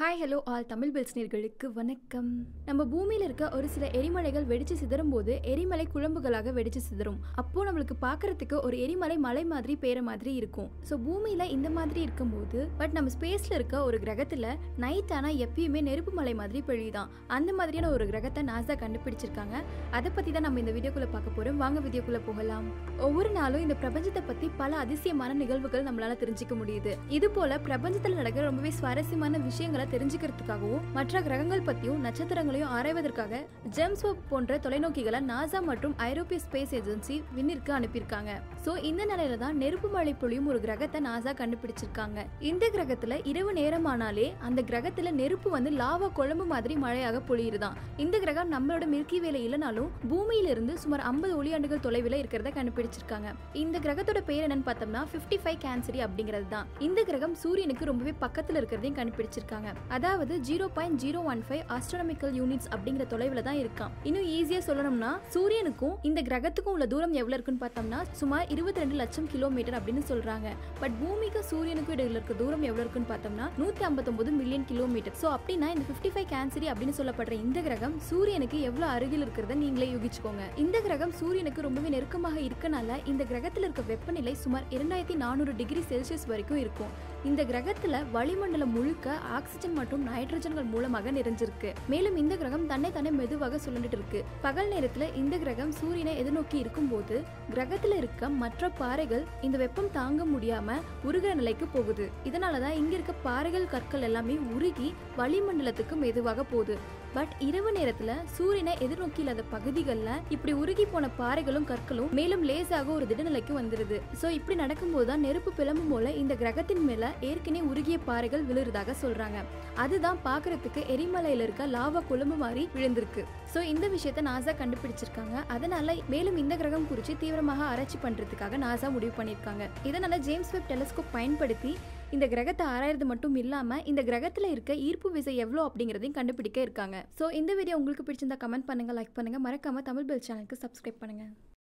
hi hello all Tamil பெல்ஸ்னியர்களுக்கு வணக்கம் நம்ம பூமியில இருக்க ஒரு சில எரிமலைகள் வெடிச்சு சிதறும் போது எரிமலை குழம்புகளாக வெடிச்சு சிதறும் அப்போ நம்மளுக்கு பார்க்கறதுக்கு ஒரு எரிமலை மலை மாதிரி பேர மாதிரி இருக்கும் ஸோ பூமியில இந்த மாதிரி இருக்கும்போது பட் நம்ம ஸ்பேஸ்ல இருக்க ஒரு கிரகத்துல நைட் ஆனா எப்பயுமே நெருப்பு மலை மாதிரி பெழியுதான் அந்த மாதிரியான ஒரு கிரகத்தை நாசா கண்டுபிடிச்சிருக்காங்க அதை பத்தி தான் நம்ம இந்த வீடியோக்குள்ள பார்க்க போறோம் வாங்க வீடியோக்குள்ள போகலாம் ஒவ்வொரு நாளும் இந்த பிரபஞ்சத்தை பத்தி பல அதிசயமான நிகழ்வுகள் நம்மளால தெரிஞ்சுக்க முடியுது இது போல பிரபஞ்சத்துல நடக்கிற ரொம்பவே சுவாரஸ்யமான விஷயங்களை தெரிஞ்சுக்கிறதுக்காகவும் மற்ற கிரகங்கள் பத்தியும் நட்சத்திரங்களையும் ஆராய்வதற்காக ஜேம்ஸ் வெப் போன்ற தொலைநோக்கிகளை நாசா மற்றும் ஐரோப்பிய ஸ்பேஸ் ஏஜென்சி விண்ணிற்கு அனுப்பியிருக்காங்க சோ இந்த நிலையில தான் நெருப்பு மழை பொழியும் ஒரு கிரகத்தை நாசா கண்டுபிடிச்சிருக்காங்க இந்த கிரகத்துல இரவு நேரமானாலே அந்த கிரகத்துல நெருப்பு வந்து லாவா குழம்பு மாதிரி மழையாக பொழியுதுதான் இந்த கிரகம் நம்மளோட மில்கி வேலை இல்லைனாலும் பூமியில இருந்து சுமார் ஐம்பது ஒளியாண்டுகள் தொலைவில் இருக்கிறத கண்டுபிடிச்சிருக்காங்க இந்த கிரகத்தோட பேர் என்னன்னு பார்த்தோம்னா 55 ஃபைவ் கேன்சரி அப்படிங்கிறது தான் இந்த கிரகம் சூரியனுக்கு ரொம்பவே பக்கத்துல இருக்கிறதையும் கண்டுபிடிச்சிருக்காங்க அதாவது zero point zero one five astronomical units அப்படிங்கிற தொலைவில் தான் இருக்கான் இன்னும் ஈஸியா சொல்லணும்னா சூரியனுக்கும் இந்த கிரகத்துக்கும் உள்ள தூரம் எவ்வளவு இருக்குன்னு பார்த்தோம்னா சுமார் இருபத்தி ரெண்டு லட்சம் கிலோமீட்டர் அப்படின்னு சொல்றாங்க பட் பூமிக்கும் சூரியனுக்கும் இடையில இருக்க தூரம் எவ்வளவு இருக்குன்னு பார்த்தோம்னா நூத்தி ஐம்பத்தொன்பது மில்லியன் கிலோமீட்டர் ஸோ அப்படின்னா இந்த 55 ஃபைவ் கேன்சரி அப்படின்னு சொல்லப்படுற இந்த கிரகம் சூரியனுக்கு எவ்வளவு அருகில் இருக்கிறத நீங்களே யூகிச்சுக்கோங்க இந்த கிரகம் சூரியனுக்கு ரொம்பவே நெருக்கமாக இருக்கனால இந்த கிரகத்துல இருக்க வெப்பநிலை சுமார் இரண்டாயிரத்தி நானூறு டிகிரி செல்சியஸ் வரைக்கும் இருக்கும் இந்த கிரகத்துல வளிமண்டலம் முழுக்க ஆக்சிஜன் மற்றும் நைட்ரஜன்கள் மூலமாக நிறைஞ்சிருக்கு மேலும் இந்த கிரகம் தன்னை தானே மெதுவாக சுழண்டுட்டு இருக்கு பகல் நேரத்துல இந்த கிரகம் சூரியனை எதிர்நோக்கி இருக்கும்போது கிரகத்துல இருக்க மற்ற பாறைகள் இந்த வெப்பம் தாங்க முடியாம உருகிற நிலைக்கு போகுது இதனாலதான் இங்க இருக்க பாறைகள் கற்கள் எல்லாமே உருகி வளிமண்டலத்துக்கு மெதுவாக போகுது பட் இரவு நேரத்துல சூரியனை எதிர்நோக்கி இல்லாத பகுதிகளில் இப்படி உருகி போன பாறைகளும் கற்களும் மேலும் லேசாக ஒரு திடநிலைக்கு வந்துருது சோ இப்படி நடக்கும்போது தான் நெருப்பு பிளம்பும் போல இந்த கிரகத்தின் மேல ஏற்கனவே உருகிய பாறைகள் விழுறதாக சொல்றாங்க அதுதான் பாக்குறதுக்கு எரிமலையில இருக்க லாவா குழம்பு மாதிரி விழுந்திருக்கு சோ இந்த விஷயத்த நாசா கண்டுபிடிச்சிருக்காங்க அதனால மேலும் இந்த கிரகம் குறித்து தீவிரமாக ஆராய்ச்சி பண்றதுக்காக நாசா முடிவு பண்ணிருக்காங்க இதனால ஜேம்ஸ் வெப் டெலஸ்கோப் பயன்படுத்தி இந்த கிரகத்தை ஆராயறது மட்டும் இல்லாம இந்த கிரகத்துல இருக்க ஈர்ப்பு விசை எவ்வளோ அப்படிங்கறதையும் கண்டுபிடிக்க இருக்காங்க சோ இந்த வீடியோ உங்களுக்கு பிடிச்சிருந்தா கமெண்ட் பண்ணுங்க லைக் பண்ணுங்க மறக்காம தமிழ் பெல் சேனலுக்கு சப்ஸ்கிரைப் பண்ணுங்க